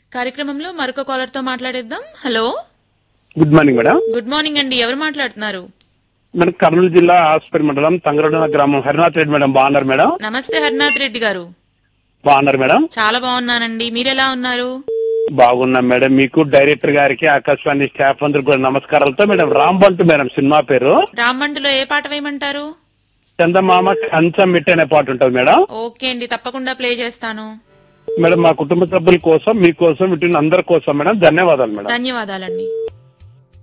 కార్యక్రమంలో మరొక కాలర్ తో మాట్లాడేద్దాం hello good morning madam good morning అండి ఎవరు మాట్లాడుతున్నారు మేడం కర్నూలు జిల్లా హాస్పిటల్ మండలం తంగరడ గ్రామం హరినాథ్ రెడ్డి మేడం బాగున్నారు మేడం నమస్తే హరినాథ్ రెడ్డి గారు బాగున్నారు మేడం చాలా బాగున్నానండి మీరెలా ఉన్నారు బాగున్నాం మేడం మీకు డైరెక్టర్ గారికి ఆకాశవాణి స్టాఫ్ అందరికి కూడా నమస్కారాలతో మేడం రాంబంటు మేడం సినిమా పేరు రామ్మంటిలో ఏ పాట వేయమంటారు చందమామ కంచం మిట్టి అనే పాట ఉంటుంది మేడం ఓకే అండి తప్పకుండా ప్లే చేస్తాను మేడం మా కుటుంబ సభ్యుల కోసం మీకోసం ఇటు అందరి కోసం మేడం ధన్యవాదాలు మేడం ధన్యవాదాలండి